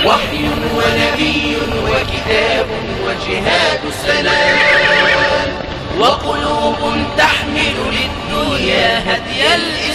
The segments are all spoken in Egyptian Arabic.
وحي ونبي وكتاب وجهاد السلام وقلوب تحمل للدنيا هدي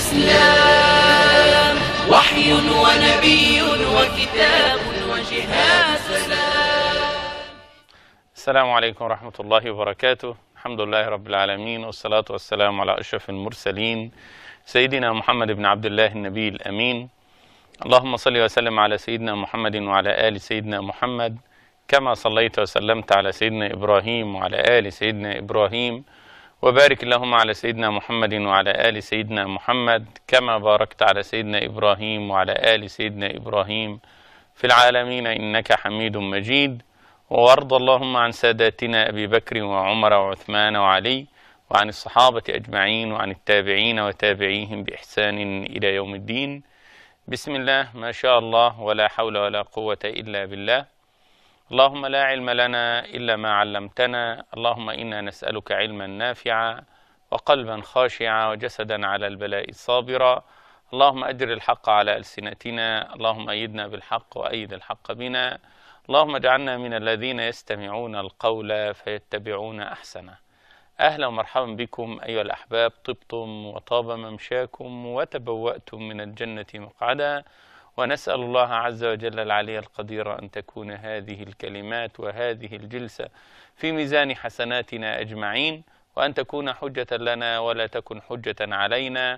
الإسلام وحي ونبي وكتاب وجهاد السلام السلام عليكم ورحمة الله وبركاته الحمد لله رب العالمين والصلاة والسلام على أشرف المرسلين سيدنا محمد بن عبد الله النبي الأمين اللهم صل وسلم على سيدنا محمد وعلى آل سيدنا محمد كما صليت وسلمت على سيدنا إبراهيم وعلى آل سيدنا إبراهيم وبارك اللهم على سيدنا محمد وعلى آل سيدنا محمد كما باركت على سيدنا إبراهيم وعلى آل سيدنا إبراهيم في العالمين إنك حميد مجيد وارض اللهم عن ساداتنا أبي بكر وعمر وعثمان وعلي وعن الصحابة أجمعين وعن التابعين وتابعيهم بإحسان إلى يوم الدين بسم الله ما شاء الله ولا حول ولا قوة إلا بالله اللهم لا علم لنا إلا ما علمتنا اللهم إنا نسألك علما نافعا وقلبا خاشعا وجسدا على البلاء صابرا اللهم أجر الحق على ألسنتنا اللهم أيدنا بالحق وأيد الحق بنا اللهم اجعلنا من الذين يستمعون القول فيتبعون أحسنه أهلا ومرحبا بكم أيها الأحباب طبتم وطاب ممشاكم وتبوأتم من الجنة مقعدا ونسأل الله عز وجل العلي القدير أن تكون هذه الكلمات وهذه الجلسة في ميزان حسناتنا أجمعين وأن تكون حجة لنا ولا تكن حجة علينا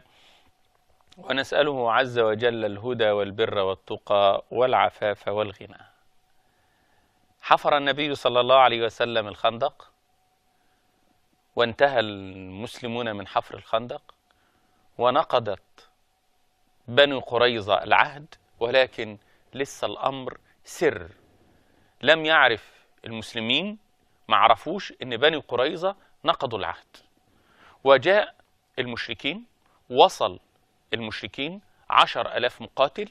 ونسأله عز وجل الهدى والبر والتقى والعفاف والغنى حفر النبي صلى الله عليه وسلم الخندق وانتهى المسلمون من حفر الخندق ونقضت بنو قريظة العهد ولكن لسه الأمر سر لم يعرف المسلمين ما عرفوش ان بني قريظة نقضوا العهد وجاء المشركين وصل المشركين عشر ألاف مقاتل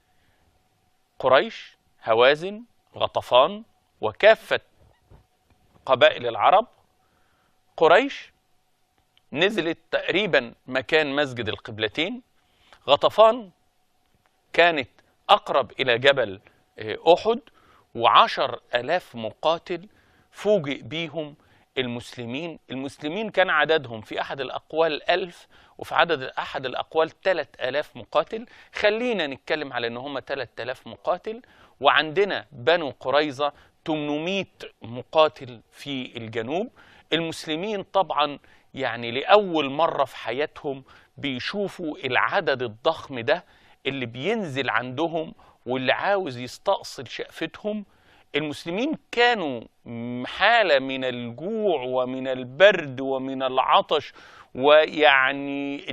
قريش هوازن غطفان وكافة قبائل العرب قريش نزلت تقريبا مكان مسجد القبلتين غطفان كانت أقرب إلى جبل أحد وعشر ألاف مقاتل فوجئ بيهم المسلمين المسلمين كان عددهم في أحد الأقوال ألف وفي عدد أحد الأقوال ثلاث ألاف مقاتل خلينا نتكلم على أن هم ثلاث ألاف مقاتل وعندنا بنو قريظة 800 مقاتل في الجنوب المسلمين طبعا يعني لأول مرة في حياتهم بيشوفوا العدد الضخم ده اللي بينزل عندهم واللي عاوز يستأصل شقفتهم المسلمين كانوا حالة من الجوع ومن البرد ومن العطش ويعني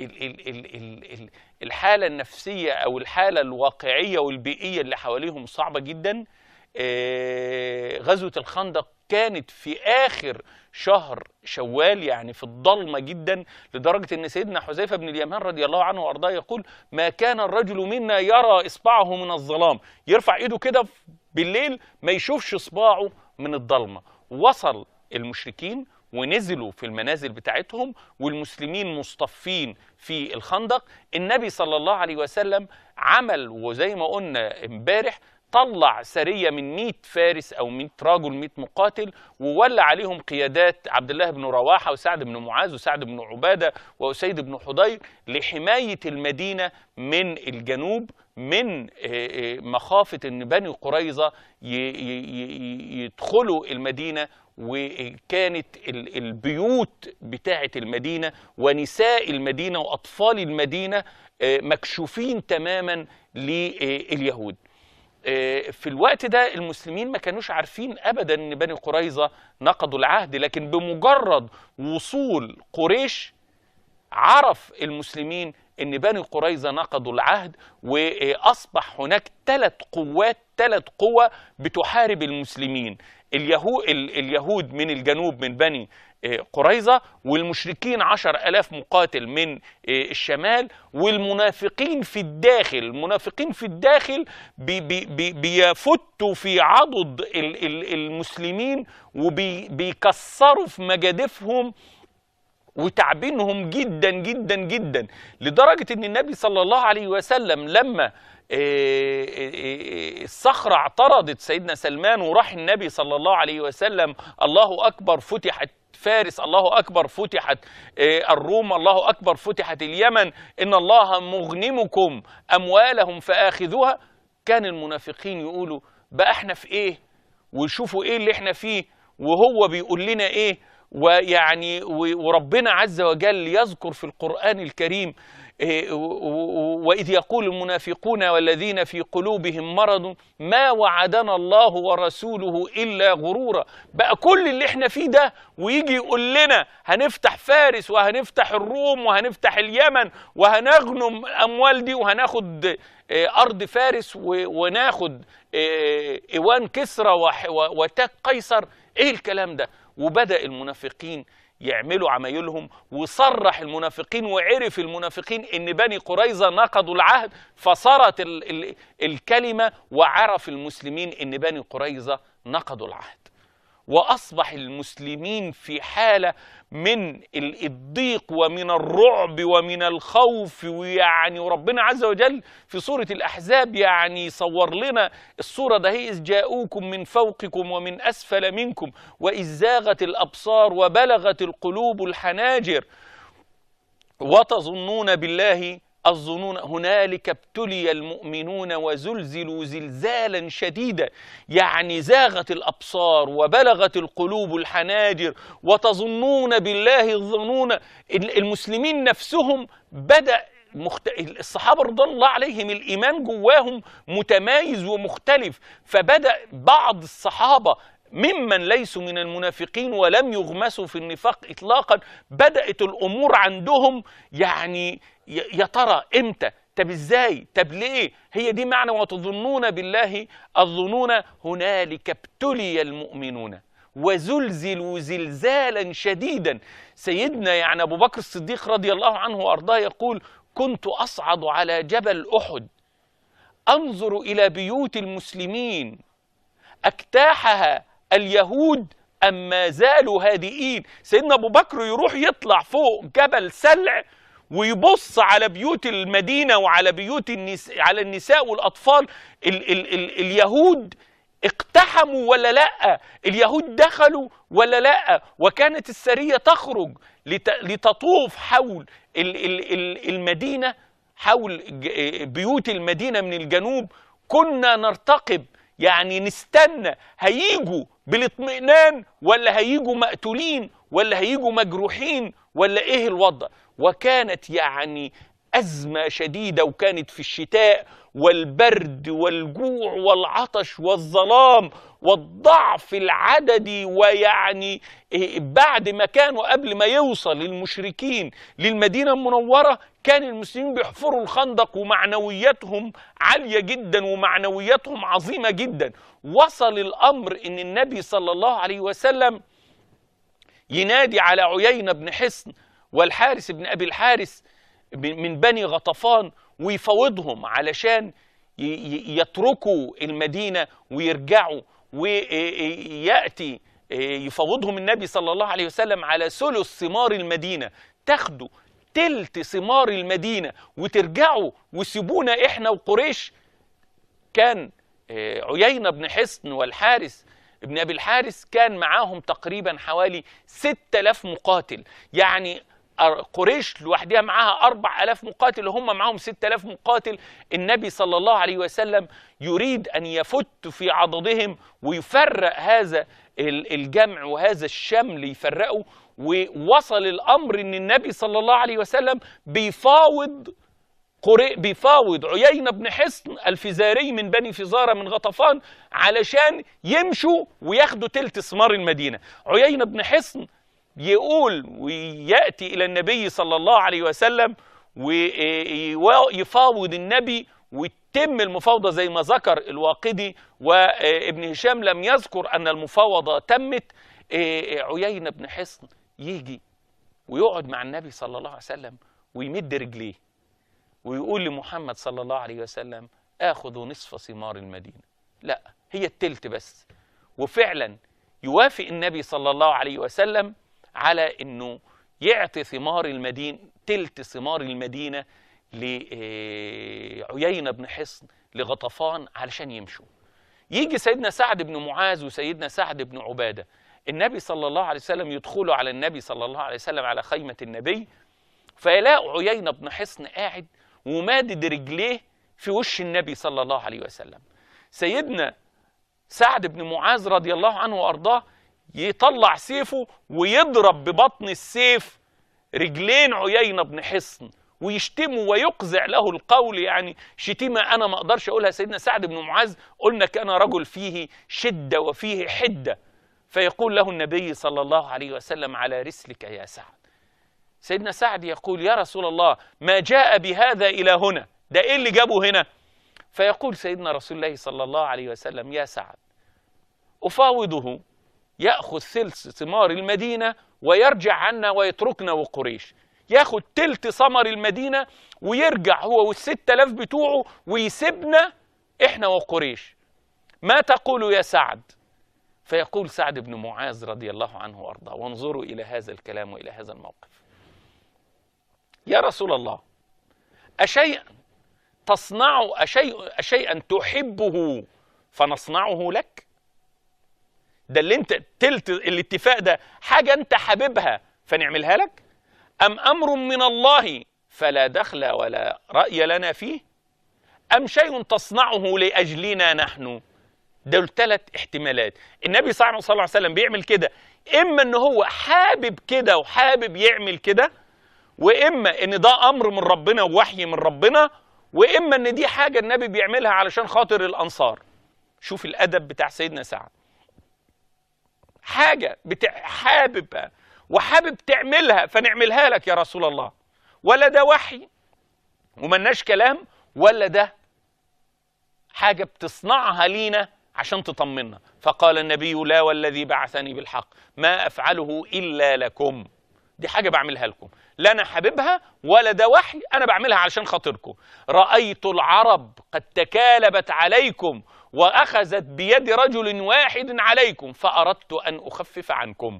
الحالة النفسية أو الحالة الواقعية والبيئية اللي حواليهم صعبة جدا غزوة الخندق كانت في آخر شهر شوال يعني في الضلمة جدا لدرجة أن سيدنا حذيفة بن اليمان رضي الله عنه وأرضاه يقول ما كان الرجل منا يرى إصبعه من الظلام يرفع إيده كده بالليل ما يشوفش إصبعه من الضلمة وصل المشركين ونزلوا في المنازل بتاعتهم والمسلمين مصطفين في الخندق النبي صلى الله عليه وسلم عمل وزي ما قلنا امبارح طلع سرية من 100 فارس أو 100 رجل 100 مقاتل وولى عليهم قيادات عبد الله بن رواحة وسعد بن معاذ وسعد بن عبادة وأسيد بن حضير لحماية المدينة من الجنوب من مخافة أن بني قريظة يدخلوا المدينة وكانت البيوت بتاعة المدينة ونساء المدينة وأطفال المدينة مكشوفين تماما لليهود في الوقت ده المسلمين ما كانوش عارفين ابدا ان بني قريظه نقضوا العهد لكن بمجرد وصول قريش عرف المسلمين ان بني قريظه نقضوا العهد واصبح هناك ثلاث قوات ثلاث قوى بتحارب المسلمين اليهود اليهود من الجنوب من بني قريظة والمشركين عشر ألاف مقاتل من الشمال والمنافقين في الداخل المنافقين في الداخل بي بي بيفتوا في عضد المسلمين وبيكسروا في مجادفهم وتعبينهم جدا جدا جدا لدرجة ان النبي صلى الله عليه وسلم لما إيه، إيه، إيه، الصخرة اعترضت سيدنا سلمان وراح النبي صلى الله عليه وسلم الله أكبر فتحت فارس الله أكبر فتحت إيه، الروم الله أكبر فتحت اليمن إن الله مغنمكم أموالهم فآخذوها كان المنافقين يقولوا بقى احنا في ايه وشوفوا ايه اللي احنا فيه وهو بيقول لنا ايه ويعني و- وربنا عز وجل يذكر في القرآن الكريم إيه، و- و- وإذ يقول المنافقون والذين في قلوبهم مرض ما وعدنا الله ورسوله إلا غرورا بقى كل اللي احنا فيه ده ويجي يقول لنا هنفتح فارس وهنفتح الروم وهنفتح اليمن وهنغنم الأموال دي وهناخد إيه، أرض فارس و- وناخد إيه، إيوان كسرى وح- و- وتاج قيصر إيه الكلام ده وبدأ المنافقين يعملوا عمايلهم وصرح المنافقين وعرف المنافقين ان بني قريظه نقضوا العهد فصارت ال ال الكلمه وعرف المسلمين ان بني قريظه نقضوا العهد واصبح المسلمين في حاله من ال- الضيق ومن الرعب ومن الخوف ويعني وربنا عز وجل في سوره الاحزاب يعني صور لنا الصوره ده هي اذ جاءوكم من فوقكم ومن اسفل منكم واذ زاغت الابصار وبلغت القلوب الحناجر وتظنون بالله الظنون هنالك ابتلي المؤمنون وزلزلوا زلزالا شديدا يعني زاغت الابصار وبلغت القلوب الحناجر وتظنون بالله الظنون المسلمين نفسهم بدا مخت... الصحابه رضوان الله عليهم الايمان جواهم متمايز ومختلف فبدا بعض الصحابه ممن ليسوا من المنافقين ولم يغمسوا في النفاق اطلاقا بدات الامور عندهم يعني ي- يا ترى امتى طب ازاي طب ليه هي دي معنى وتظنون بالله الظنون هنالك ابتلي المؤمنون وزلزلوا زلزالا شديدا سيدنا يعني ابو بكر الصديق رضي الله عنه وارضاه يقول كنت اصعد على جبل احد انظر الى بيوت المسلمين اجتاحها اليهود أم ما زالوا هادئين سيدنا أبو بكر يروح يطلع فوق جبل سلع ويبص على بيوت المدينة وعلى بيوت النس... على النساء والأطفال ال... ال... ال... اليهود اقتحموا ولا لا اليهود دخلوا ولا لا وكانت السرية تخرج لت... لتطوف حول ال... ال... ال... المدينة حول ج- بيوت المدينة من الجنوب كنا نرتقب يعني نستنى هيجوا بالاطمئنان ولا هيجوا مقتولين ولا هيجوا مجروحين ولا ايه الوضع وكانت يعني أزمة شديدة وكانت في الشتاء والبرد والجوع والعطش والظلام والضعف العددي ويعني إيه بعد ما كانوا قبل ما يوصل المشركين للمدينة المنورة كان المسلمين بيحفروا الخندق ومعنوياتهم عالية جدا ومعنوياتهم عظيمة جدا وصل الأمر إن النبي صلى الله عليه وسلم ينادي على عيينة بن حصن والحارس بن أبي الحارس من بني غطفان ويفاوضهم علشان ي- ي- يتركوا المدينة ويرجعوا ويأتي يفاوضهم النبي صلى الله عليه وسلم على ثلث ثمار المدينة تاخدوا تلت ثمار المدينة وترجعوا وسيبونا احنا وقريش كان آه، عيينة بن حصن والحارس ابن أبي الحارس كان معاهم تقريبا حوالي 6000 مقاتل يعني أر- قريش لوحدها معاها 4000 مقاتل وهم معاهم 6000 مقاتل النبي صلى الله عليه وسلم يريد أن يفت في عضدهم ويفرق هذا ال- الجمع وهذا الشمل يفرقه ووصل الأمر أن النبي صلى الله عليه وسلم بيفاوض قري بيفاوض عيينة بن حصن الفزاري من بني فزارة من غطفان علشان يمشوا وياخدوا تلت ثمار المدينة عيينة بن حصن يقول ويأتي إلى النبي صلى الله عليه وسلم ويفاوض النبي وتتم المفاوضة زي ما ذكر الواقدي وابن هشام لم يذكر أن المفاوضة تمت عيينة بن حصن يجي ويقعد مع النبي صلى الله عليه وسلم ويمد رجليه ويقول لمحمد صلى الله عليه وسلم آخذ نصف ثمار المدينة لا هي التلت بس وفعلا يوافق النبي صلى الله عليه وسلم على انه يعطي ثمار المدينة تلت ثمار المدينة لعيينة بن حصن لغطفان علشان يمشوا يجي سيدنا سعد بن معاذ وسيدنا سعد بن عبادة النبي صلى الله عليه وسلم يدخلوا على النبي صلى الله عليه وسلم على خيمة النبي فيلاقوا عيينة بن حصن قاعد ومادد رجليه في وش النبي صلى الله عليه وسلم سيدنا سعد بن معاذ رضي الله عنه وارضاه يطلع سيفه ويضرب ببطن السيف رجلين عيينة بن حصن ويشتمه ويقزع له القول يعني شتيمة أنا ما أقدرش أقولها سيدنا سعد بن معاذ قلنا كان رجل فيه شدة وفيه حدة فيقول له النبي صلى الله عليه وسلم على رسلك يا سعد سيدنا سعد يقول يا رسول الله ما جاء بهذا إلى هنا ده إيه اللي جابه هنا فيقول سيدنا رسول الله صلى الله عليه وسلم يا سعد أفاوضه يأخذ ثلث ثمار المدينة ويرجع عنا ويتركنا وقريش ياخد تلت ثمر المدينة ويرجع هو والستة آلاف بتوعه ويسيبنا إحنا وقريش ما تقول يا سعد فيقول سعد بن معاذ رضي الله عنه وارضاه وانظروا الى هذا الكلام والى هذا الموقف يا رسول الله اشيئا تصنع أشيء أشيئا تحبه فنصنعه لك ده اللي انت تلت الاتفاق ده حاجة انت حاببها فنعملها لك أم أمر من الله فلا دخل ولا رأي لنا فيه أم شيء تصنعه لأجلنا نحن دول ثلاث احتمالات النبي صلى الله عليه وسلم بيعمل كده إما إن هو حابب كده وحابب يعمل كده وإما إن ده أمر من ربنا ووحي من ربنا واما ان دي حاجه النبي بيعملها علشان خاطر الانصار شوف الادب بتاع سيدنا سعد حاجه بتاع حابب وحابب تعملها فنعملها لك يا رسول الله ولا ده وحي وملناش كلام ولا ده حاجه بتصنعها لينا عشان تطمنا فقال النبي لا والذي بعثني بالحق ما افعله الا لكم دي حاجه بعملها لكم لا انا حاببها ولا ده وحي انا بعملها علشان خاطركم رايت العرب قد تكالبت عليكم واخذت بيد رجل واحد عليكم فاردت ان اخفف عنكم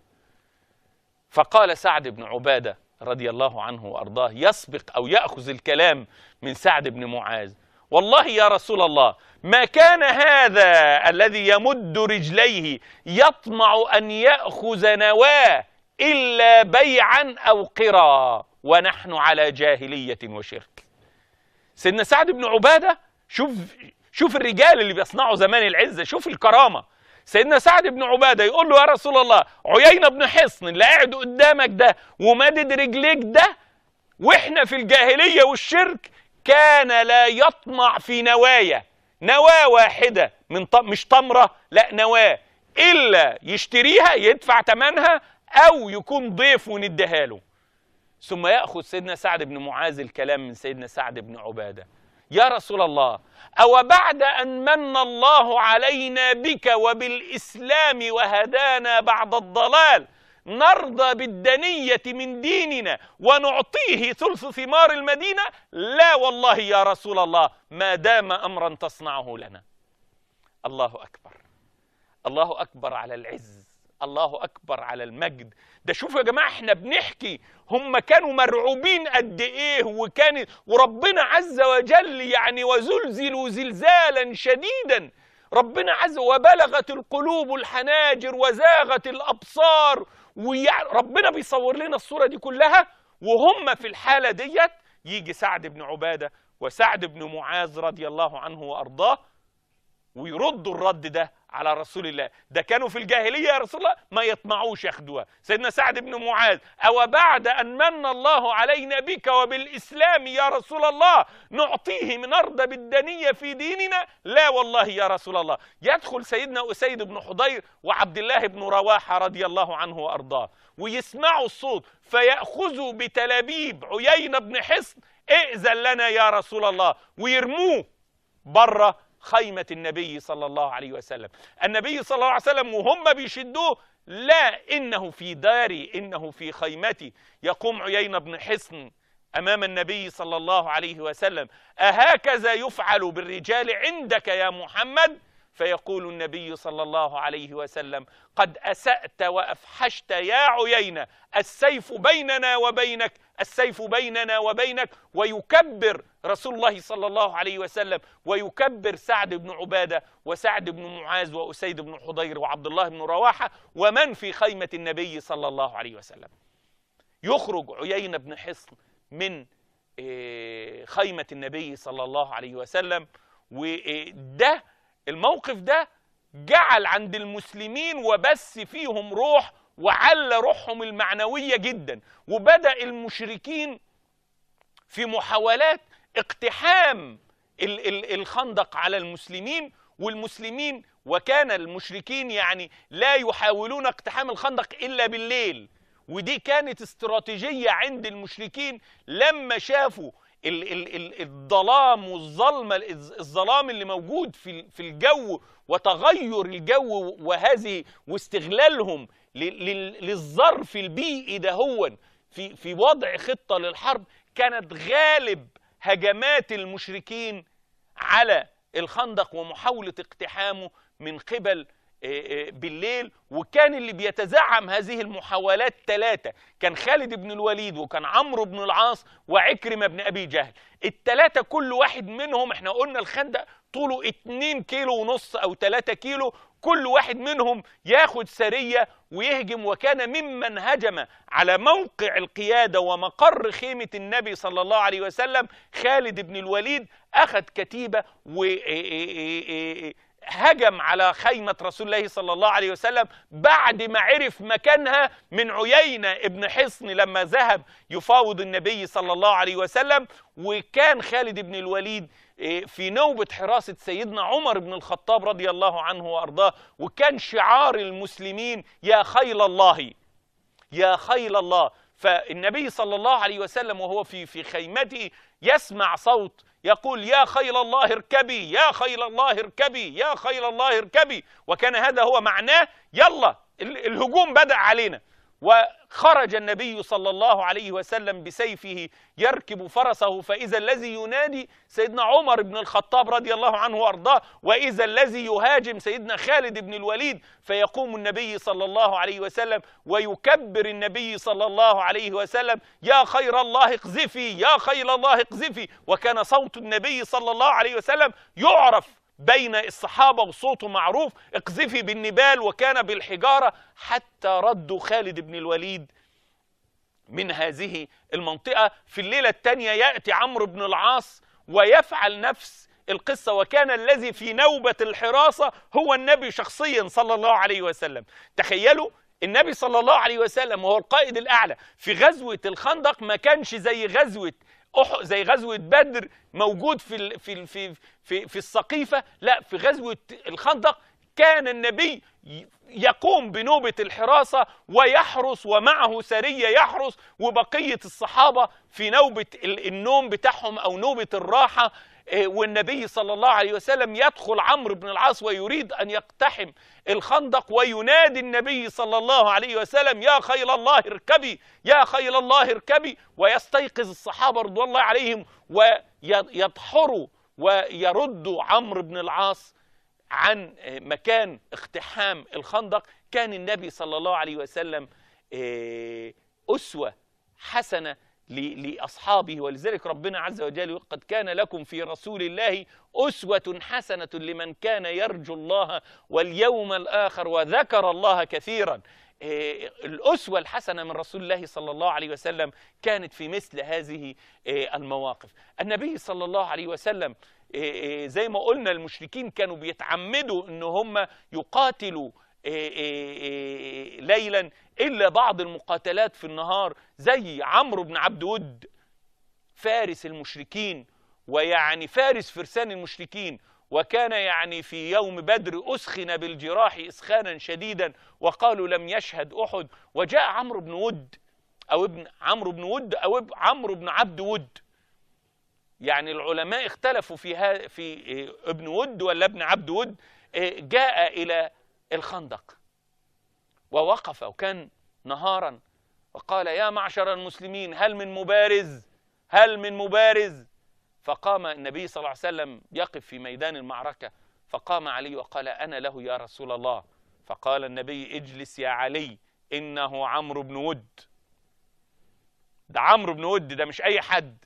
فقال سعد بن عباده رضي الله عنه وارضاه يسبق او ياخذ الكلام من سعد بن معاذ والله يا رسول الله ما كان هذا الذي يمد رجليه يطمع ان ياخذ نواه إلا بيعا أو قرا ونحن على جاهلية وشرك سيدنا سعد بن عبادة شوف شوف الرجال اللي بيصنعوا زمان العزة شوف الكرامة سيدنا سعد بن عبادة يقول له يا رسول الله عيينة بن حصن اللي قاعد قدامك ده ومادد رجليك ده واحنا في الجاهلية والشرك كان لا يطمع في نوايا نواة واحدة من طم مش تمرة لا نواة إلا يشتريها يدفع ثمنها أو يكون ضيف ونديها له ثم يأخذ سيدنا سعد بن معاذ الكلام من سيدنا سعد بن عبادة يا رسول الله أو بعد أن من الله علينا بك وبالإسلام وهدانا بعد الضلال نرضى بالدنية من ديننا ونعطيه ثلث ثمار المدينة لا والله يا رسول الله ما دام أمرا تصنعه لنا الله أكبر الله أكبر على العز الله اكبر على المجد ده شوفوا يا جماعه احنا بنحكي هم كانوا مرعوبين قد ايه وكان وربنا عز وجل يعني وزلزلوا زلزالا شديدا ربنا عز وبلغت القلوب الحناجر وزاغت الابصار وربنا بيصور لنا الصوره دي كلها وهم في الحاله ديت يجي سعد بن عباده وسعد بن معاذ رضي الله عنه وارضاه ويردوا الرد ده على رسول الله ده كانوا في الجاهلية يا رسول الله ما يطمعوش ياخدوها سيدنا سعد بن معاذ أو بعد أن من الله علينا بك وبالإسلام يا رسول الله نعطيه من أرض بالدنية في ديننا لا والله يا رسول الله يدخل سيدنا أسيد بن حضير وعبد الله بن رواحة رضي الله عنه وأرضاه ويسمعوا الصوت فيأخذوا بتلابيب عيين بن حصن ائذن لنا يا رسول الله ويرموه بره خيمة النبي صلى الله عليه وسلم النبي صلى الله عليه وسلم وهم بيشدوه لا إنه في داري إنه في خيمتي يقوم عيين بن حصن أمام النبي صلى الله عليه وسلم أهكذا يفعل بالرجال عندك يا محمد فيقول النبي صلى الله عليه وسلم قد أسأت وأفحشت يا عيينة السيف بيننا وبينك السيف بيننا وبينك ويكبر رسول الله صلى الله عليه وسلم ويكبر سعد بن عبادة وسعد بن معاذ وأسيد بن حضير وعبد الله بن رواحة ومن في خيمة النبي صلى الله عليه وسلم يخرج عيينة بن حصن من إيه، خيمة النبي صلى الله عليه وسلم وده الموقف ده جعل عند المسلمين وبث فيهم روح وعلى روحهم المعنوية جدا وبدأ المشركين في محاولات اقتحام ال- ال- الخندق على المسلمين والمسلمين وكان المشركين يعني لا يحاولون اقتحام الخندق إلا بالليل ودي كانت استراتيجية عند المشركين لما شافوا ال ال ال الظلام والظلمة الظلام اللي موجود في في الجو وتغير الجو وهذه واستغلالهم ل- لل- للظرف البيئي ده هو في في وضع خطة للحرب كانت غالب هجمات المشركين على الخندق ومحاولة اقتحامه من قبل آه، آه، بالليل وكان اللي بيتزعم هذه المحاولات ثلاثة كان خالد بن الوليد وكان عمرو بن العاص وعكرمة بن أبي جهل الثلاثة كل واحد منهم احنا قلنا الخندق طوله 2 كيلو ونص أو 3 كيلو كل واحد منهم ياخد سرية ويهجم وكان ممن هجم على موقع القيادة ومقر خيمة النبي صلى الله عليه وسلم خالد بن الوليد أخذ كتيبة وهجم على خيمة رسول الله صلى الله عليه وسلم بعد ما عرف مكانها من عيينة ابن حصن لما ذهب يفاوض النبي صلى الله عليه وسلم وكان خالد بن الوليد إيه، في نوبة حراسة سيدنا عمر بن الخطاب رضي الله عنه وأرضاه وكان شعار المسلمين يا خيل الله يا خيل الله فالنبي صلى الله عليه وسلم وهو في في خيمته يسمع صوت يقول يا خيل الله اركبي يا خيل الله اركبي يا خيل الله اركبي وكان هذا هو معناه يلا ال- الهجوم بدأ علينا وخرج النبي صلى الله عليه وسلم بسيفه يركب فرسه فإذا الذي ينادي سيدنا عمر بن الخطاب رضي الله عنه وأرضاه وإذا الذي يهاجم سيدنا خالد بن الوليد فيقوم النبي صلى الله عليه وسلم ويكبر النبي صلى الله عليه وسلم يا خير الله اقذفي يا خير الله اقذفي وكان صوت النبي صلى الله عليه وسلم يعرف بين الصحابة وصوته معروف اقذفي بالنبال وكان بالحجارة حتى ردوا خالد بن الوليد من هذه المنطقة في الليلة الثانية يأتي عمرو بن العاص ويفعل نفس القصة وكان الذي في نوبة الحراسة هو النبي شخصيا صلى الله عليه وسلم تخيلوا النبي صلى الله عليه وسلم وهو القائد الأعلى في غزوة الخندق ما كانش زي غزوة أح- زي غزوة بدر موجود في ال- في ال- في في في السقيفة لا في غزوة الخندق كان النبي ي- يقوم بنوبة الحراسة ويحرس ومعه سرية يحرس وبقية الصحابة في نوبة ال- النوم بتاعهم أو نوبة الراحة إيه، والنبي صلى الله عليه وسلم يدخل عمرو بن العاص ويريد أن يقتحم الخندق وينادي النبي صلى الله عليه وسلم يا خيل الله اركبي يا خيل الله اركبي ويستيقظ الصحابة رضوان الله عليهم ويدحروا ويردوا عمرو بن العاص عن مكان اقتحام الخندق كان النبي صلى الله عليه وسلم آه، أسوة حسنة ل- لأصحابه ولذلك ربنا عز وجل قد كان لكم في رسول الله أسوة حسنة لمن كان يرجو الله واليوم الآخر وذكر الله كثيرا آه، الأسوة الحسنة من رسول الله صلى الله عليه وسلم كانت في مثل هذه آه، المواقف النبي صلى الله عليه وسلم آه، آه، زي ما قلنا المشركين كانوا بيتعمدوا ان هم يقاتلوا آه، آه، آه، ليلا الا بعض المقاتلات في النهار زي عمرو بن عبد ود فارس المشركين ويعني فارس فرسان المشركين وكان يعني في يوم بدر أسخن بالجراح إسخانا شديدا وقالوا لم يشهد أحد وجاء عمرو بن ود أو ابن عمرو بن ود أو اب- عمرو بن عبد ود يعني العلماء اختلفوا في ها في إيه، ابن ود ولا ابن عبد ود إيه، جاء إلى الخندق ووقف وكان نهارا وقال يا معشر المسلمين هل من مبارز هل من مبارز فقام النبي صلى الله عليه وسلم يقف في ميدان المعركة فقام علي وقال أنا له يا رسول الله فقال النبي اجلس يا علي إنه عمرو بن ود ده عمرو بن ود ده مش اي حد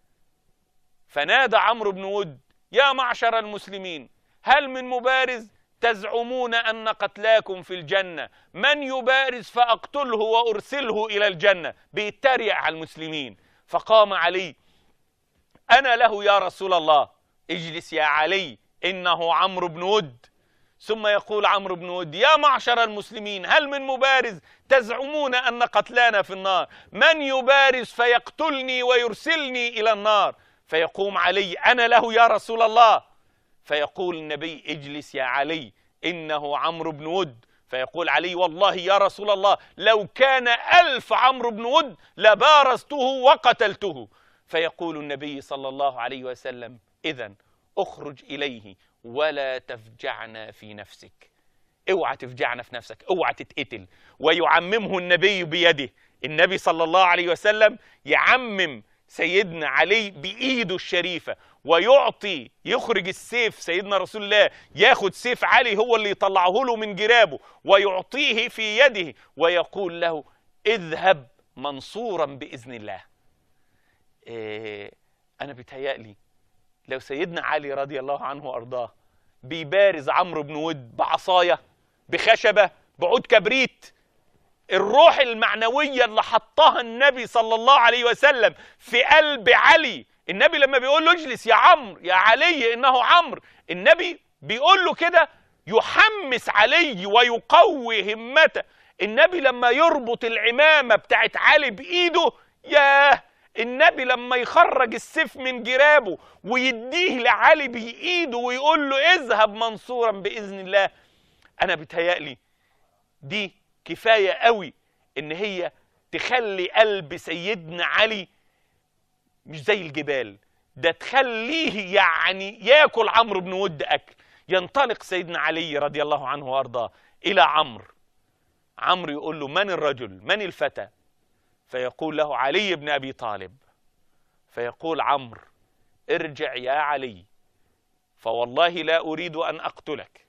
فنادى عمرو بن ود يا معشر المسلمين هل من مبارز تزعمون ان قتلاكم في الجنه من يبارز فاقتله وارسله الى الجنه بيتريق على المسلمين فقام علي انا له يا رسول الله اجلس يا علي انه عمرو بن ود ثم يقول عمرو بن ود يا معشر المسلمين هل من مبارز تزعمون ان قتلانا في النار من يبارز فيقتلني ويرسلني الى النار فيقوم علي انا له يا رسول الله فيقول النبي اجلس يا علي انه عمرو بن ود فيقول علي والله يا رسول الله لو كان ألف عمرو بن ود لبارزته وقتلته فيقول النبي صلى الله عليه وسلم إذا اخرج إليه ولا تفجعنا في نفسك اوعى تفجعنا في نفسك اوعى تتقتل ويعممه النبي بيده النبي صلى الله عليه وسلم يعمم سيدنا علي بايده الشريفه ويعطي يخرج السيف سيدنا رسول الله ياخد سيف علي هو اللي يطلعه له من جرابه ويعطيه في يده ويقول له اذهب منصورا باذن الله إيه انا بيتهيألي لو سيدنا علي رضي الله عنه وارضاه بيبارز عمرو بن ود بعصايه بخشبه بعود كبريت الروح المعنويه اللي حطها النبي صلى الله عليه وسلم في قلب علي النبي لما بيقول له اجلس يا عمرو يا علي انه عمرو النبي بيقول له كده يحمس علي ويقوي همته النبي لما يربط العمامه بتاعت علي بايده ياه النبي لما يخرج السيف من جرابه ويديه لعلي بايده ويقول له اذهب منصورا باذن الله انا بتهيألي دي كفايه قوي ان هي تخلي قلب سيدنا علي مش زي الجبال ده تخليه يعني ياكل عمرو بن ود اكل ينطلق سيدنا علي رضي الله عنه وارضاه الى عمرو عمرو يقول له من الرجل من الفتى فيقول له علي بن ابي طالب فيقول عمرو ارجع يا علي فوالله لا اريد ان اقتلك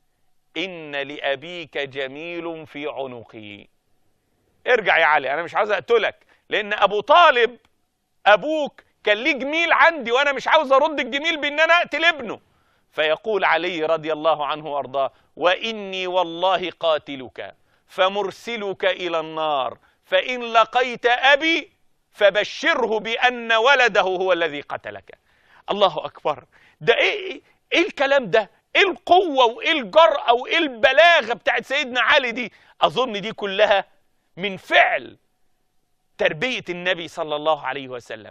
ان لابيك جميل في عنقي ارجع يا علي انا مش عاوز اقتلك لان ابو طالب ابوك كان ليه جميل عندي وانا مش عاوز ارد الجميل بان انا اقتل ابنه فيقول علي رضي الله عنه وارضاه واني والله قاتلك فمرسلك الى النار فان لقيت ابي فبشره بان ولده هو الذي قتلك الله اكبر ده ايه ايه الكلام ده ايه القوه وايه الجرأه وايه البلاغه بتاعت سيدنا علي دي اظن دي كلها من فعل تربيه النبي صلى الله عليه وسلم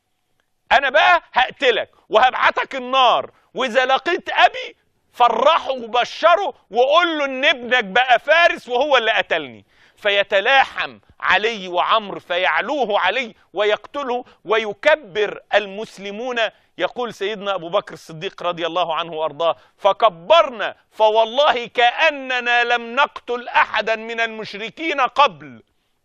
انا بقى هقتلك وهبعتك النار واذا لقيت ابي فرحه وبشره وقول له ان ابنك بقى فارس وهو اللي قتلني فيتلاحم علي وعمرو فيعلوه علي ويقتله ويكبر المسلمون يقول سيدنا ابو بكر الصديق رضي الله عنه وارضاه فكبرنا فوالله كاننا لم نقتل احدا من المشركين قبل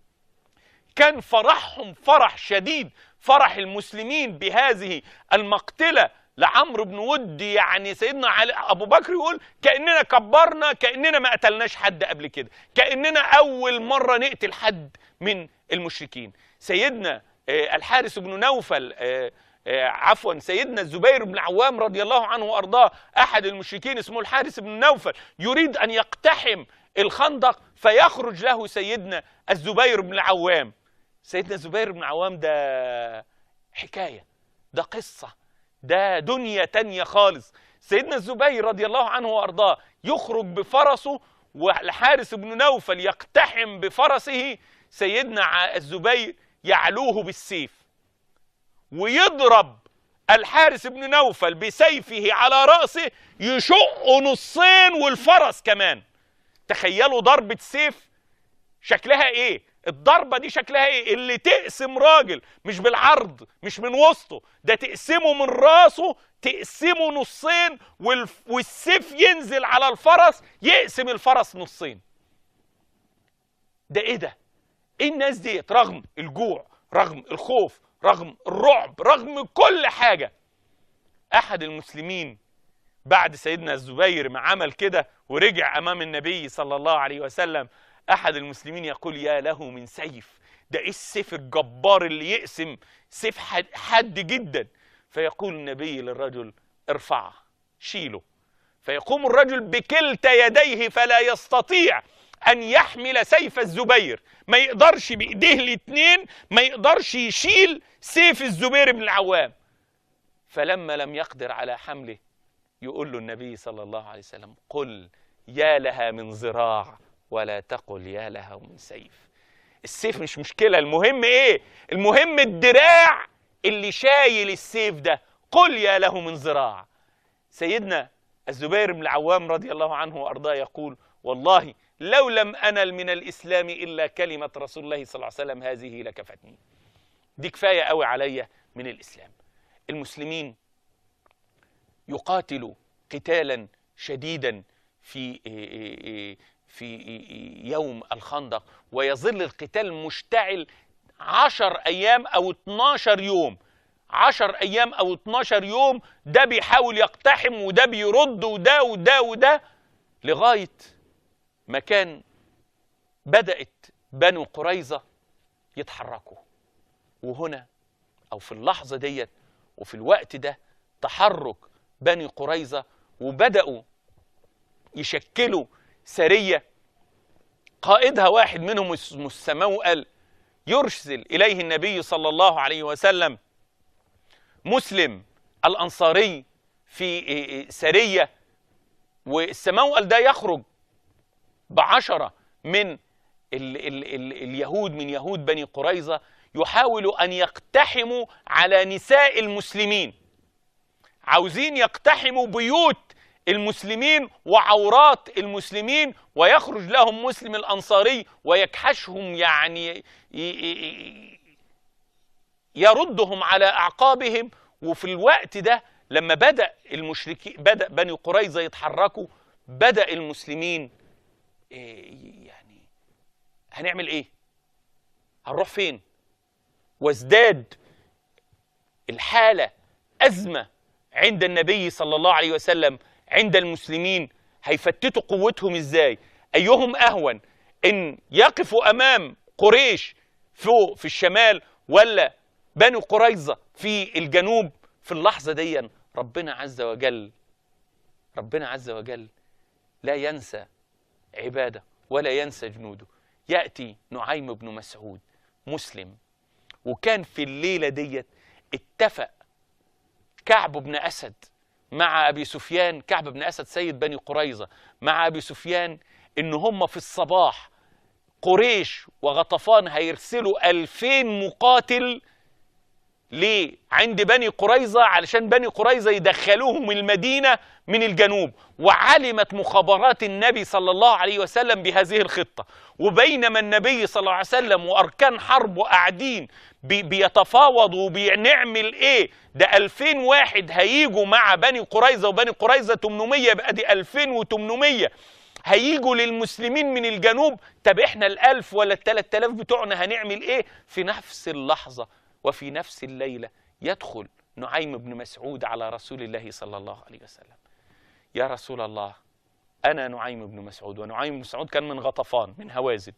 كان فرحهم فرح شديد فرح المسلمين بهذه المقتله لعمرو بن ود يعني سيدنا علي ابو بكر يقول كاننا كبرنا كاننا ما قتلناش حد قبل كده كاننا اول مره نقتل حد من المشركين سيدنا آه، الحارث بن نوفل آه، آه، عفوا سيدنا الزبير بن عوام رضي الله عنه وارضاه احد المشركين اسمه الحارث بن نوفل يريد ان يقتحم الخندق فيخرج له سيدنا الزبير بن العوام سيدنا الزبير بن عوام ده حكايه ده قصه ده دنيا تانية خالص سيدنا الزبير رضي الله عنه وارضاه يخرج بفرسه والحارس بن نوفل يقتحم بفرسه سيدنا ع- الزبير يعلوه بالسيف ويضرب الحارس بن نوفل بسيفه على رأسه يشق نصين والفرس كمان تخيلوا ضربة سيف شكلها ايه الضربه دي شكلها ايه اللي تقسم راجل مش بالعرض مش من وسطه ده تقسمه من راسه تقسمه نصين والف... والسيف ينزل على الفرس يقسم الفرس نصين ده ايه ده ايه الناس ديت رغم الجوع رغم الخوف رغم الرعب رغم كل حاجه احد المسلمين بعد سيدنا الزبير ما عمل كده ورجع امام النبي صلى الله عليه وسلم احد المسلمين يقول يا له من سيف ده ايه السيف الجبار اللي يقسم سيف حد, حد جدا فيقول النبي للرجل ارفعه شيله فيقوم الرجل بكلتا يديه فلا يستطيع ان يحمل سيف الزبير ما يقدرش بايديه الاثنين ما يقدرش يشيل سيف الزبير بن العوام فلما لم يقدر على حمله يقول له النبي صلى الله عليه وسلم قل يا لها من ذراع ولا تقل يا لها من سيف السيف مش مشكلة المهم ايه المهم الدراع اللي شايل السيف ده قل يا له من ذراع سيدنا الزبير بن العوام رضي الله عنه وارضاه يقول والله لو لم انل من الاسلام الا كلمه رسول الله صلى الله عليه وسلم هذه لكفتني دي كفايه قوي عليا من الاسلام المسلمين يقاتلوا قتالا شديدا في في يوم الخندق ويظل القتال مشتعل عشر أيام أو 12 يوم عشر أيام أو 12 يوم ده بيحاول يقتحم وده بيرد وده وده وده لغاية ما كان بدأت بنو قريظة يتحركوا وهنا أو في اللحظة ديت وفي الوقت ده تحرك بني قريظة وبدأوا يشكلوا سرية قائدها واحد منهم اسمه السموأل يرسل إليه النبي صلى الله عليه وسلم مسلم الأنصاري في سرية والسموأل ده يخرج بعشرة من ال ال ال اليهود من يهود بني قريظة يحاول أن يقتحموا على نساء المسلمين عاوزين يقتحموا بيوت المسلمين وعورات المسلمين ويخرج لهم مسلم الأنصاري ويكحشهم يعني يردهم على أعقابهم وفي الوقت ده لما بدأ المشركين بدأ بني قريظة يتحركوا بدأ المسلمين يعني هنعمل ايه هنروح فين وازداد الحالة أزمة عند النبي صلى الله عليه وسلم عند المسلمين هيفتتوا قوتهم ازاي ايهم اهون ان يقفوا امام قريش فوق في الشمال ولا بنو قريظة في الجنوب في اللحظة دي ربنا عز وجل ربنا عز وجل لا ينسى عباده ولا ينسى جنوده يأتي نعيم بن مسعود مسلم وكان في الليلة ديت اتفق كعب بن أسد مع أبي سفيان كعب بن أسد سيد بني قريظة مع أبي سفيان إن هم في الصباح قريش وغطفان هيرسلوا ألفين مقاتل ليه؟ عند بني قريظة علشان بني قريظة يدخلوهم المدينة من الجنوب وعلمت مخابرات النبي صلى الله عليه وسلم بهذه الخطة وبينما النبي صلى الله عليه وسلم وأركان حرب وقاعدين بي بيتفاوضوا وبنعمل ايه ده 2000 واحد هيجوا مع بني قريظة وبني قريظة 800 يبقى دي 2800 هيجوا للمسلمين من الجنوب طب احنا الألف ولا الثلاث آلاف بتوعنا هنعمل ايه في نفس اللحظة وفي نفس الليلة يدخل نعيم بن مسعود على رسول الله صلى الله عليه وسلم يا رسول الله أنا نعيم بن مسعود ونعيم بن مسعود كان من غطفان من هوازن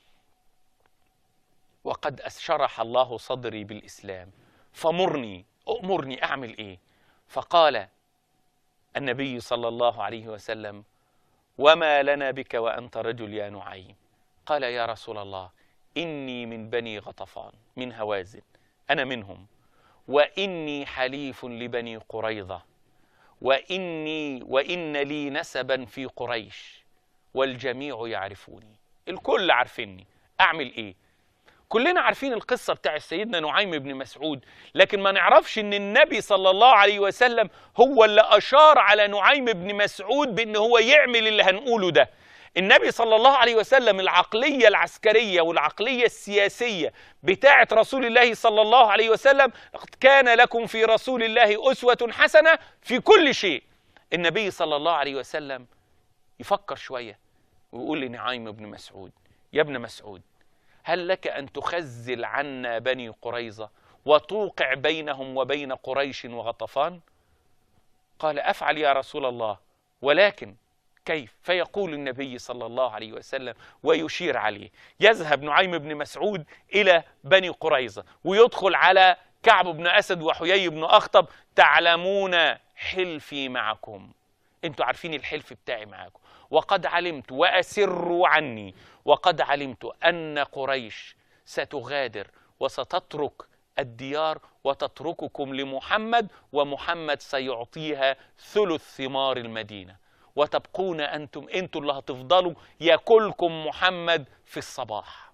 وقد شرح الله صدري بالإسلام فمرني أؤمرني أعمل إيه فقال النبي صلى الله عليه وسلم وما لنا بك وأنت رجل يا نعيم قال يا رسول الله إني من بني غطفان من هوازن أنا منهم وإني حليف لبني قريظة وإني وإن لي نسبا في قريش والجميع يعرفوني الكل عارفيني أعمل إيه كلنا عارفين القصة بتاع سيدنا نعيم بن مسعود لكن ما نعرفش ان النبي صلى الله عليه وسلم هو اللي اشار على نعيم بن مسعود بان هو يعمل اللي هنقوله ده النبي صلى الله عليه وسلم العقلية العسكرية والعقلية السياسية بتاعة رسول الله صلى الله عليه وسلم كان لكم في رسول الله أسوة حسنة في كل شيء النبي صلى الله عليه وسلم يفكر شوية ويقول لنعيم بن مسعود يا ابن مسعود هل لك أن تخزل عنا بني قريظة وتوقع بينهم وبين قريش وغطفان قال أفعل يا رسول الله ولكن كيف فيقول النبي صلى الله عليه وسلم ويشير عليه يذهب نعيم بن مسعود إلى بني قريظة ويدخل على كعب بن أسد وحيي بن أخطب تعلمون حلفي معكم انتوا عارفين الحلف بتاعي معاكم وقد علمت وأسروا عني وقد علمت أن قريش ستغادر وستترك الديار وتترككم لمحمد ومحمد سيعطيها ثلث ثمار المدينة وتبقون أنتم أنتم اللي هتفضلوا ياكلكم محمد في الصباح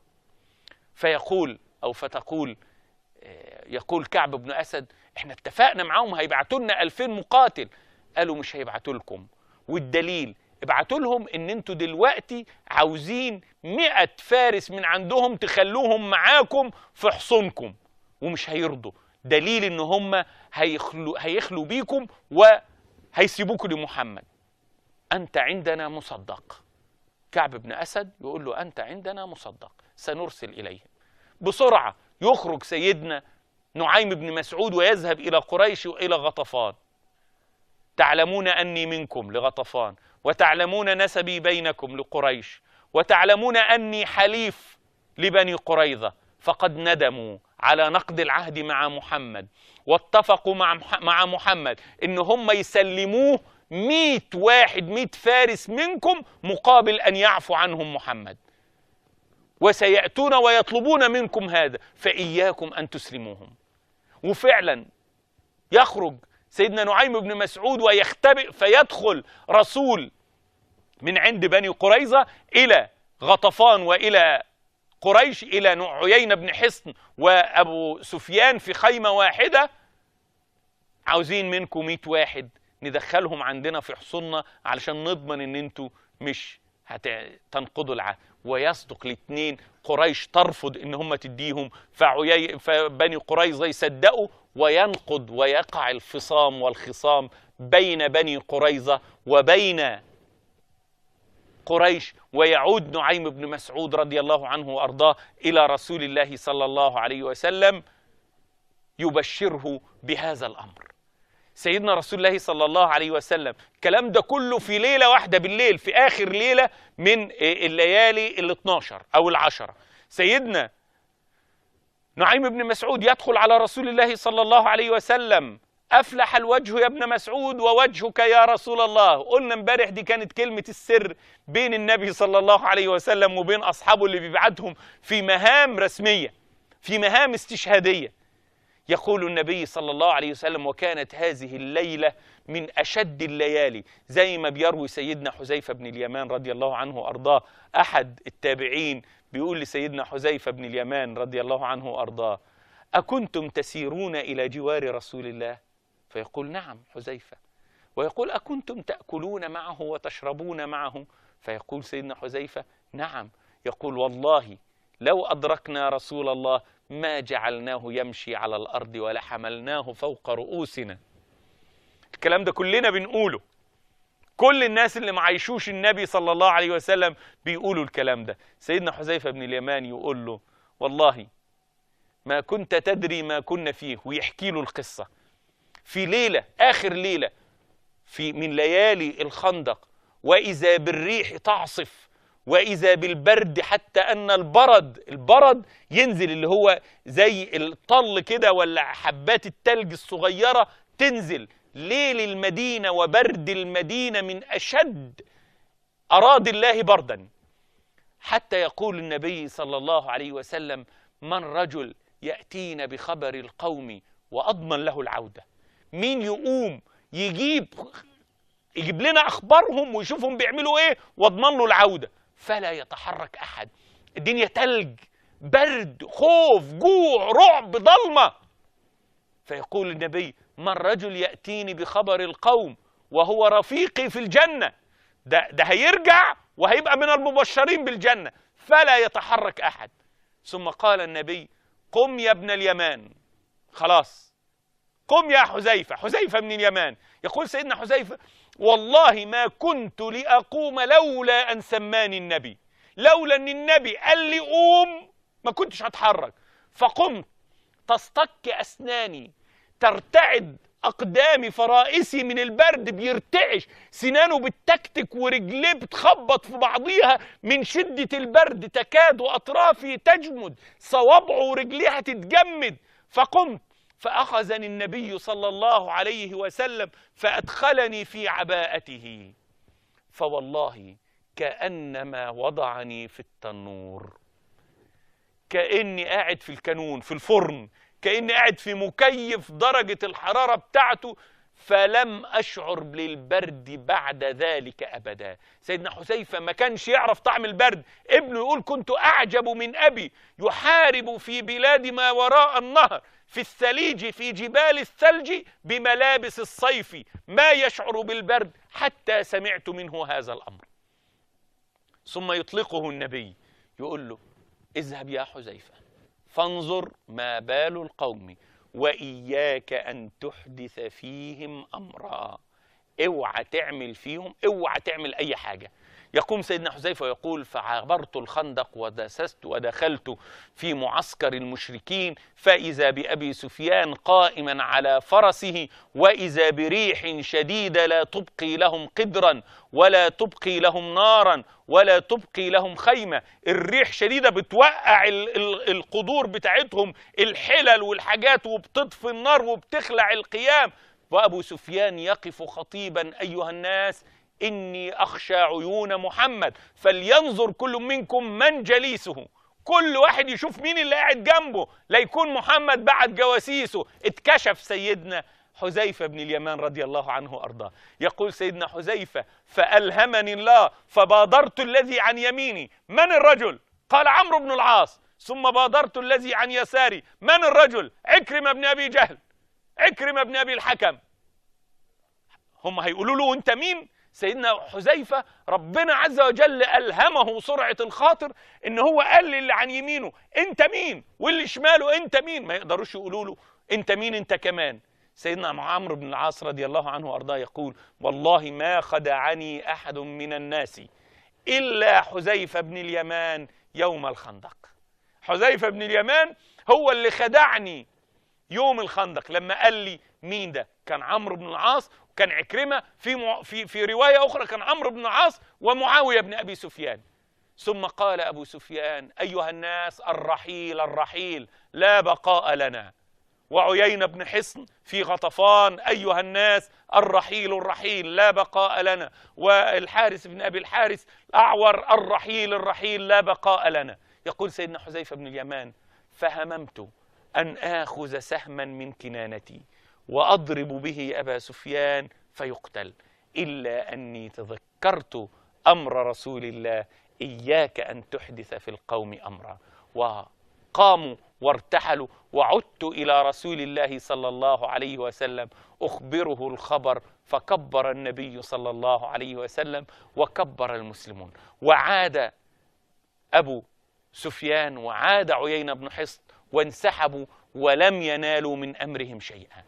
فيقول أو فتقول آه، يقول كعب بن أسد احنا اتفقنا معاهم هيبعتوا لنا 2000 مقاتل قالوا مش هيبعتوا لكم والدليل ابعتوا لهم ان انتوا دلوقتي عاوزين 100 فارس من عندهم تخلوهم معاكم في حصونكم ومش هيرضوا دليل ان هم هيخلوا هيخلوا بيكم وهيسيبوكوا لمحمد انت عندنا مصدق كعب بن اسد يقول له انت عندنا مصدق سنرسل اليهم بسرعه يخرج سيدنا نعيم بن مسعود ويذهب الى قريش والى غطفان تعلمون اني منكم لغطفان وتعلمون نسبي بينكم لقريش وتعلمون اني حليف لبني قريظه فقد ندموا على نقد العهد مع محمد واتفقوا مع مح- مع محمد ان هم يسلموه 100 واحد 100 فارس منكم مقابل ان يعفو عنهم محمد وسياتون ويطلبون منكم هذا فاياكم ان تسلموهم وفعلا يخرج سيدنا نعيم بن مسعود ويختبئ فيدخل رسول من عند بني قريظة إلى غطفان وإلى قريش إلى نوع- عيينة بن حصن وأبو سفيان في خيمة واحدة عاوزين منكم 100 واحد ندخلهم عندنا في حصوننا علشان نضمن ان انتوا مش هتنقضوا العهد ويصدق الاثنين قريش ترفض ان هم تديهم فعيي فبني قريظه يصدقوا وينقض ويقع الفصام والخصام بين بني قريظه وبين قريش ويعود نعيم بن مسعود رضي الله عنه وارضاه الى رسول الله صلى الله عليه وسلم يبشره بهذا الامر سيدنا رسول الله صلى الله عليه وسلم الكلام ده كله في ليله واحده بالليل في اخر ليله من الليالي ال 12 او العشره سيدنا نعيم بن مسعود يدخل على رسول الله صلى الله عليه وسلم افلح الوجه يا ابن مسعود ووجهك يا رسول الله قلنا امبارح دي كانت كلمه السر بين النبي صلى الله عليه وسلم وبين اصحابه اللي بيبعتهم في مهام رسميه في مهام استشهاديه يقول النبي صلى الله عليه وسلم وكانت هذه الليلة من أشد الليالي زي ما بيروي سيدنا حذيفة بن اليمان رضي الله عنه وأرضاه أحد التابعين بيقول لسيدنا حذيفة بن اليمان رضي الله عنه وأرضاه أكنتم تسيرون إلى جوار رسول الله فيقول نعم حذيفة ويقول أكنتم تأكلون معه وتشربون معه فيقول سيدنا حذيفة نعم يقول والله لو أدركنا رسول الله ما جعلناه يمشي على الأرض ولا حملناه فوق رؤوسنا الكلام ده كلنا بنقوله كل الناس اللي ما عايشوش النبي صلى الله عليه وسلم بيقولوا الكلام ده سيدنا حذيفة بن اليمان يقول له والله ما كنت تدري ما كنا فيه ويحكي له القصة في ليلة آخر ليلة في من ليالي الخندق وإذا بالريح تعصف وإذا بالبرد حتى أن البرد البرد ينزل اللي هو زي الطل كده ولا حبات التلج الصغيرة تنزل ليل المدينة وبرد المدينة من أشد أراضي الله بردا حتى يقول النبي صلى الله عليه وسلم من رجل يأتينا بخبر القوم وأضمن له العودة مين يقوم يجيب يجيب لنا أخبارهم ويشوفهم بيعملوا إيه واضمن له العودة فلا يتحرك أحد الدنيا تلج برد خوف جوع رعب ضلمة فيقول النبي من رجل يأتيني بخبر القوم وهو رفيقي في الجنة ده, ده هيرجع وهيبقى من المبشرين بالجنة فلا يتحرك أحد ثم قال النبي قم يا ابن اليمان خلاص قم يا حذيفة حذيفة من اليمان يقول سيدنا حذيفة والله ما كنت لأقوم لولا أن سماني النبي لولا أن النبي قال لي قوم ما كنتش هتحرك فقمت تصطك أسناني ترتعد اقدامي فرائسي من البرد بيرتعش سنانه بتكتك ورجليه بتخبط في بعضيها من شده البرد تكاد اطرافي تجمد صوابعه ورجليه هتتجمد فقمت فاخذني النبي صلى الله عليه وسلم فادخلني في عباءته فوالله كانما وضعني في التنور كاني قاعد في الكانون في الفرن كاني قاعد في مكيف درجه الحراره بتاعته فلم اشعر بالبرد بعد ذلك ابدا سيدنا حذيفه ما كانش يعرف طعم البرد ابنه يقول كنت اعجب من ابي يحارب في بلاد ما وراء النهر في الثليج في جبال الثلج بملابس الصيف ما يشعر بالبرد حتى سمعت منه هذا الامر ثم يطلقه النبي يقول له اذهب يا حذيفه فانظر ما بال القوم واياك ان تحدث فيهم امرا اوعى تعمل فيهم اوعى تعمل اي حاجه يقوم سيدنا حذيفه ويقول فعبرت الخندق ودسست ودخلت في معسكر المشركين فاذا بابي سفيان قائما على فرسه واذا بريح شديده لا تبقي لهم قدرا ولا تبقي لهم نارا ولا تبقي لهم خيمه الريح شديده بتوقع ال- ال- القدور بتاعتهم الحلل والحاجات وبتطفي النار وبتخلع القيام وابو سفيان يقف خطيبا ايها الناس اني اخشى عيون محمد فلينظر كل منكم من جليسه كل واحد يشوف مين اللي قاعد جنبه لا يكون محمد بعت جواسيسه اتكشف سيدنا حذيفه بن اليمان رضي الله عنه وارضاه يقول سيدنا حذيفه فالهمني الله فبادرت الذي عن يميني من الرجل قال عمرو بن العاص ثم بادرت الذي عن يساري من الرجل عكرمه بن ابي جهل عكرمه بن ابي الحكم هم هيقولوا له انت مين سيدنا حذيفه ربنا عز وجل الهمه سرعه الخاطر ان هو قال للي عن يمينه انت مين واللي شماله انت مين ما يقدروش يقولوا له انت مين انت كمان سيدنا عمرو بن العاص رضي الله عنه وارضاه يقول والله ما خدعني احد من الناس الا حذيفه بن اليمان يوم الخندق حذيفه بن اليمان هو اللي خدعني يوم الخندق لما قال لي مين ده كان عمرو بن العاص وكان عكرمه في مع... في في روايه اخرى كان عمرو بن العاص ومعاويه بن ابي سفيان ثم قال ابو سفيان ايها الناس الرحيل الرحيل لا بقاء لنا وعيين بن حصن في غطفان ايها الناس الرحيل الرحيل لا بقاء لنا والحارث بن ابي الحارث اعور الرحيل الرحيل لا بقاء لنا يقول سيدنا حذيفه بن اليمان فهممت ان اخذ سهما من كنانتي واضرب به ابا سفيان فيقتل الا اني تذكرت امر رسول الله اياك ان تحدث في القوم امرا وقاموا وارتحلوا وعدت الى رسول الله صلى الله عليه وسلم اخبره الخبر فكبر النبي صلى الله عليه وسلم وكبر المسلمون وعاد ابو سفيان وعاد عيين بن حصن وانسحبوا ولم ينالوا من امرهم شيئا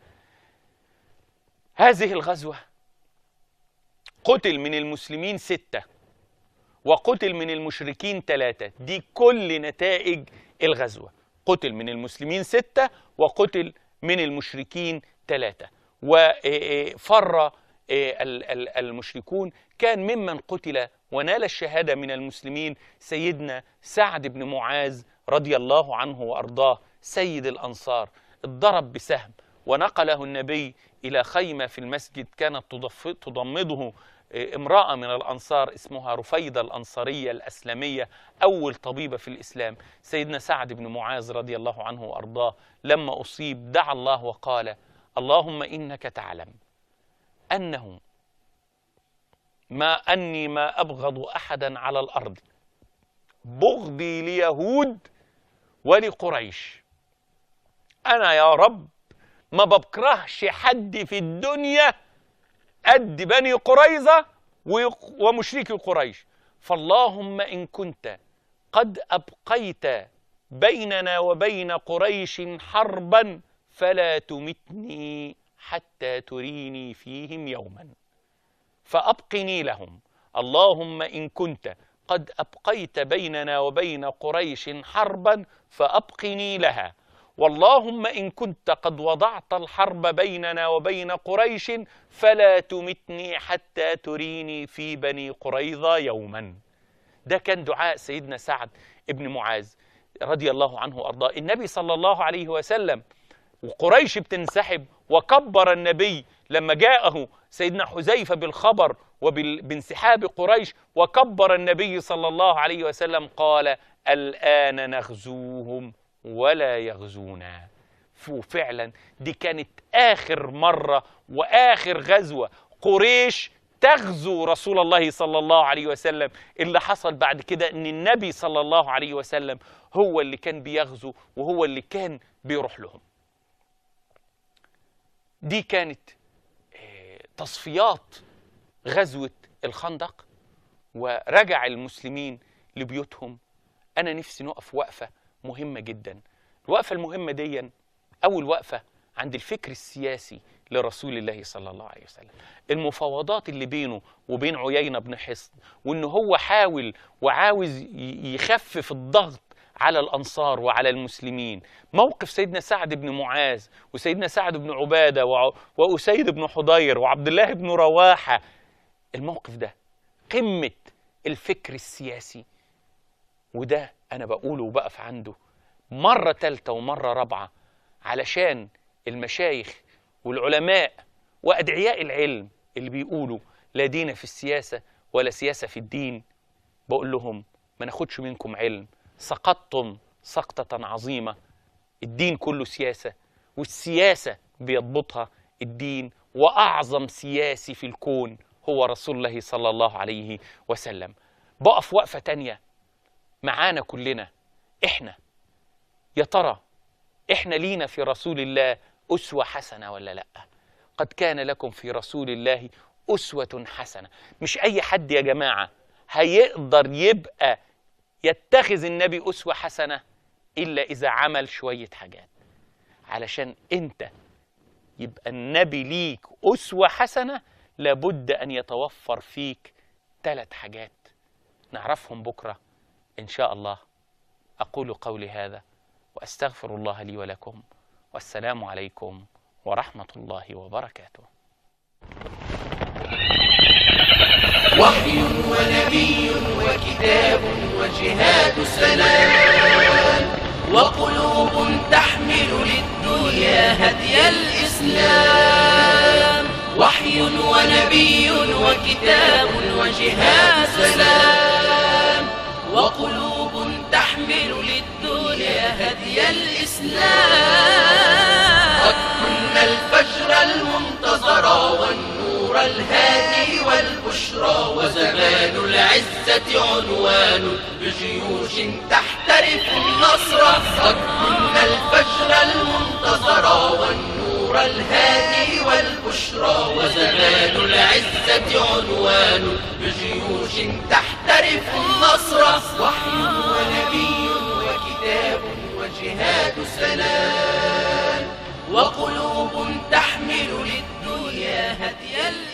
هذه الغزوه قتل من المسلمين سته وقتل من المشركين ثلاثه دي كل نتائج الغزوه قتل من المسلمين سته وقتل من المشركين ثلاثه وفر المشركون كان ممن قتل ونال الشهاده من المسلمين سيدنا سعد بن معاذ رضي الله عنه وارضاه سيد الانصار اتضرب بسهم ونقله النبي الى خيمه في المسجد كانت تضمده امراه من الانصار اسمها رفيده الانصاريه الاسلميه اول طبيبه في الاسلام سيدنا سعد بن معاذ رضي الله عنه وارضاه لما اصيب دعا الله وقال اللهم انك تعلم انه ما اني ما ابغض احدا على الارض بغضي ليهود ولقريش انا يا رب ما بكرهش حد في الدنيا قد بني قريظه ومشركي قريش فاللهم ان كنت قد ابقيت بيننا وبين قريش حربا فلا تمتني حتى تريني فيهم يوما فابقني لهم اللهم ان كنت قد ابقيت بيننا وبين قريش حربا فابقني لها واللهم إن كنت قد وضعت الحرب بيننا وبين قريش فلا تمتني حتى تريني في بني قريظة يوما ده كان دعاء سيدنا سعد ابن معاذ رضي الله عنه وأرضاه النبي صلى الله عليه وسلم وقريش بتنسحب وكبر النبي لما جاءه سيدنا حذيفة بالخبر وبانسحاب قريش وكبر النبي صلى الله عليه وسلم قال الآن نغزوهم ولا يغزونا فعلا دي كانت آخر مرة وآخر غزوة قريش تغزو رسول الله صلى الله عليه وسلم اللي حصل بعد كده ان النبي صلى الله عليه وسلم هو اللي كان بيغزو وهو اللي كان بيروح لهم دي كانت تصفيات غزوة الخندق ورجع المسلمين لبيوتهم أنا نفسي نقف وقفة مهمة جدا الوقفة المهمة دي أول وقفة عند الفكر السياسي لرسول الله صلى الله عليه وسلم المفاوضات اللي بينه وبين عيينة بن حصن وإن هو حاول وعاوز يخفف الضغط على الأنصار وعلى المسلمين موقف سيدنا سعد بن معاذ وسيدنا سعد بن عبادة وأسيد بن حضير وعبد الله بن رواحة الموقف ده قمة الفكر السياسي وده أنا بقوله وبقف عنده مرة تالتة ومرة رابعة علشان المشايخ والعلماء وأدعياء العلم اللي بيقولوا لا دين في السياسة ولا سياسة في الدين بقول لهم ما ناخدش منكم علم سقطتم سقطة عظيمة الدين كله سياسة والسياسة بيضبطها الدين وأعظم سياسي في الكون هو رسول الله صلى الله عليه وسلم بقف وقفة تانية معانا كلنا إحنا يا ترى إحنا لينا في رسول الله أسوة حسنة ولا لأ قد كان لكم في رسول الله أسوة حسنة مش أي حد يا جماعة هيقدر يبقى يتخذ النبي أسوة حسنة إلا إذا عمل شوية حاجات علشان أنت يبقى النبي ليك أسوة حسنة لابد أن يتوفر فيك ثلاث حاجات نعرفهم بكرة إن شاء الله أقول قولي هذا وأستغفر الله لي ولكم والسلام عليكم ورحمة الله وبركاته وحي ونبي وكتاب وجهاد سلام وقلوب تحمل للدنيا هدي الإسلام وحي ونبي وكتاب وجهاد سلام وقلوب تحمل للدنيا هدي الإسلام قد كنا الفجر المنتظر والنور الهادي والبشرى وزمان العزة عنوان بجيوش تحترف النصر قد كنا الفجر المنتظر والنور الهادي والبشرى وزمان العزة عنوان بجيوش تحترف النصر وحي ونبي وكتاب وجهاد سلام وقلوب تحمل للدنيا هدي